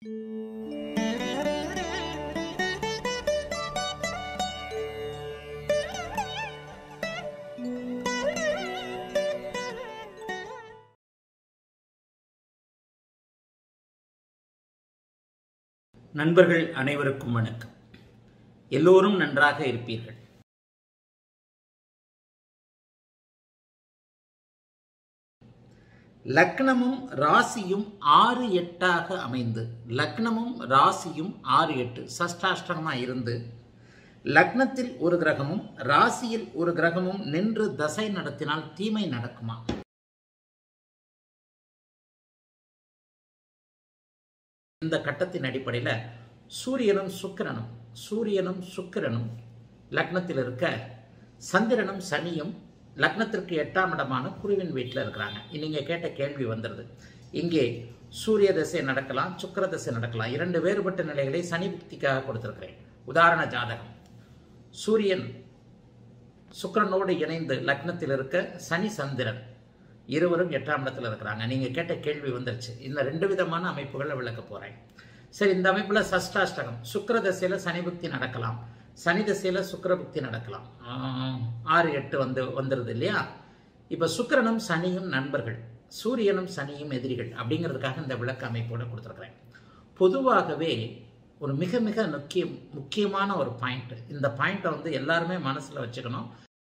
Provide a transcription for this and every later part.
நண்பர்கள் அனைவருக்கும் வணக்கம் எல்லோரும் நன்றாக இருப்பீர்கள் லக்னமும் ராசியும் ஆறு எட்டாக அமைந்து லக்னமும் ராசியும் ஆறு எட்டு சஷ்டாஷ்டகமாக இருந்து லக்னத்தில் ஒரு கிரகமும் ராசியில் ஒரு கிரகமும் நின்று தசை நடத்தினால் தீமை நடக்குமா இந்த கட்டத்தின் அடிப்படையில் சூரியனும் சுக்கிரனும் சூரியனும் சுக்கிரனும் லக்னத்தில் இருக்க சந்திரனும் சனியும் லக்னத்திற்கு எட்டாம் இடமான குருவின் வீட்டில் இருக்கிறாங்க நீங்க கேட்ட கேள்வி வந்துடுது இங்கே சூரிய தசை நடக்கலாம் சுக்கிர தசை நடக்கலாம் இரண்டு வேறுபட்ட நிலைகளை சனி புக்திக்காக கொடுத்திருக்கிறேன் உதாரண ஜாதகம் சூரியன் சுக்கிரனோடு இணைந்து லக்னத்தில் இருக்க சனி சந்திரன் இருவரும் எட்டாம் இடத்துல இருக்கிறாங்க நீங்க கேட்ட கேள்வி வந்துருச்சு இந்த ரெண்டு விதமான அமைப்புகளை விளக்க போறேன் சரி இந்த அமைப்புல சஷ்டாஷ்டகம் சுக்கிர தசையில சனி புக்தி நடக்கலாம் சனி தசையில சுக்கிர புக்தி நடக்கலாம் ஆஹ், ஆறு எட்டு வந்து வந்துருது இல்லையா இப்ப சுக்கிரனும் சனியும் நண்பர்கள் சூரியனும் சனியும் எதிரிகள் அப்படிங்கிறதுக்காக இந்த விளக்க அமைப்போட கொடுத்துருக்கிறேன் பொதுவாகவே ஒரு மிக மிக முக்கிய முக்கியமான ஒரு பாயிண்ட் இந்த பாயிண்ட்டை வந்து எல்லாருமே மனசுல வச்சுக்கணும்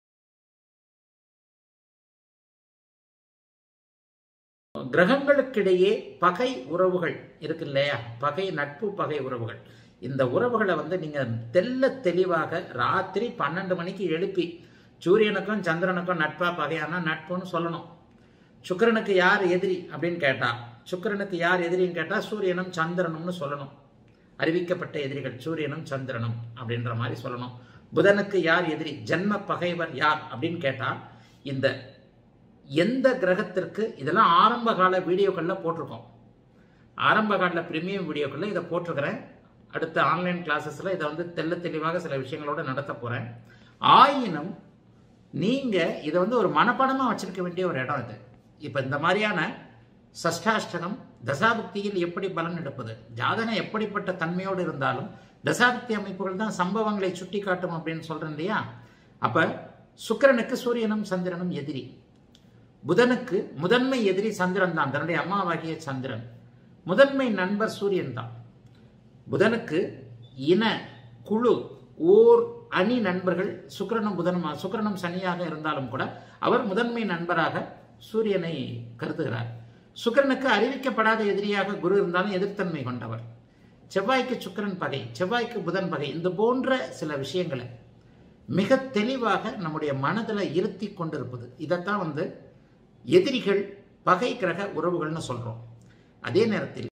கிரகங்களுக்கிடையே பகை உறவுகள் இருக்கு இல்லையா பகை நட்பு பகை உறவுகள் இந்த உறவுகளை வந்து நீங்க தெல்ல தெளிவாக ராத்திரி பன்னெண்டு மணிக்கு எழுப்பி சூரியனுக்கும் சந்திரனுக்கும் நட்பா பகையானா நட்புன்னு சொல்லணும் சுக்கிரனுக்கு யார் எதிரி அப்படின்னு கேட்டா சுக்கிரனுக்கு யார் எதிரின்னு கேட்டா சூரியனும் சந்திரனும்னு சொல்லணும் அறிவிக்கப்பட்ட எதிரிகள் சூரியனும் சந்திரனும் அப்படின்ற மாதிரி சொல்லணும் புதனுக்கு யார் எதிரி ஜென்ம பகைவர் யார் அப்படின்னு கேட்டா இந்த எந்த கிரகத்திற்கு இதெல்லாம் ஆரம்ப கால வீடியோக்களில் போட்டிருக்கோம் ஆரம்ப கால பிரீமியம் வீடியோக்களில் இதை போட்டிருக்கிறேன் அடுத்த ஆன்லைன் கிளாஸஸில் இதை வந்து தெள்ள தெளிவாக சில விஷயங்களோட நடத்த போகிறேன் ஆயினும் நீங்கள் இதை வந்து ஒரு மனப்பாடமாக வச்சிருக்க வேண்டிய ஒரு இடம் இது இப்போ இந்த மாதிரியான சஷ்டாஷ்டகம் தசாபுக்தியில் எப்படி பலன் எடுப்பது ஜாதகம் எப்படிப்பட்ட தன்மையோடு இருந்தாலும் தசாபுக்தி அமைப்புகள் தான் சம்பவங்களை சுட்டி காட்டும் அப்படின்னு சொல்றேன் இல்லையா அப்ப சுக்கிரனுக்கு சூரியனும் சந்திரனும் எதிரி புதனுக்கு முதன்மை எதிரி சந்திரன் தான் தன்னுடைய அம்மாவாகிய சந்திரன் முதன்மை நண்பர் சூரியன் தான் புதனுக்கு இன குழு ஓர் அணி நண்பர்கள் சுக்கிரனும் புதனும் சுக்கிரனும் சனியாக இருந்தாலும் கூட அவர் முதன்மை நண்பராக சூரியனை கருதுகிறார் சுக்கிரனுக்கு அறிவிக்கப்படாத எதிரியாக குரு இருந்தாலும் எதிர்த்தன்மை கொண்டவர் செவ்வாய்க்கு சுக்கிரன் பகை செவ்வாய்க்கு புதன் பகை இந்த போன்ற சில விஷயங்களை மிக தெளிவாக நம்முடைய மனதில் இருத்தி கொண்டிருப்பது இதைத்தான் வந்து எதிரிகள் பகை கிரக உறவுகள்னு சொல்றோம் அதே நேரத்தில்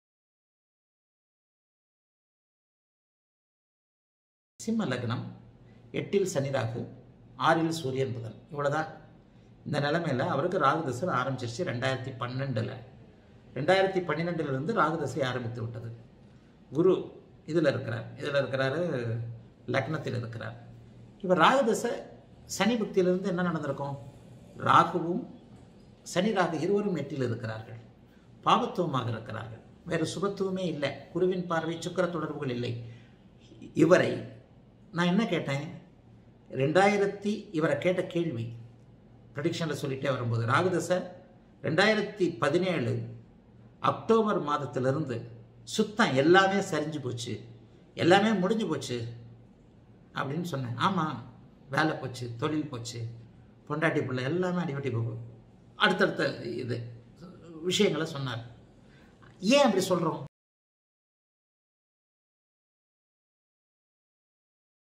சிம்ம லக்னம் எட்டில் சனி ராகு ஆறில் சூரியன் புதன் இவ்வளவுதான் இந்த நிலைமையில அவருக்கு ராகு தசை ஆரம்பிச்சிருச்சு ரெண்டாயிரத்தி பன்னெண்டுல ரெண்டாயிரத்தி பன்னிரெண்டுல இருந்து ராகு தசை ஆரம்பித்து விட்டது குரு இதுல இருக்கிறார் இதுல இருக்கிறாரு லக்னத்தில் இருக்கிறார் இப்ப ராகு தசை சனி புக்தியிலிருந்து என்ன நடந்திருக்கும் ராகுவும் சனி ராகு இருவரும் எட்டில் இருக்கிறார்கள் பாவத்துவமாக இருக்கிறார்கள் வேறு சுபத்துவமே இல்லை குருவின் பார்வை சுக்கர தொடர்புகள் இல்லை இவரை நான் என்ன கேட்டேன் ரெண்டாயிரத்தி இவரை கேட்ட கேள்வி ப்ரடிக்ஷனில் சொல்லிட்டே வரும்போது ராகுதசை ரெண்டாயிரத்தி பதினேழு அக்டோபர் மாதத்திலிருந்து சுத்தம் எல்லாமே சரிஞ்சு போச்சு எல்லாமே முடிஞ்சு போச்சு அப்படின்னு சொன்னேன் ஆமாம் வேலை போச்சு தொழில் போச்சு பொண்டாட்டி பிள்ளை எல்லாமே அடிபட்டி போகும் அடுத்தடுத்த இது விஷயங்களை சொன்னார் ஏன் அப்படி சொல்கிறோம்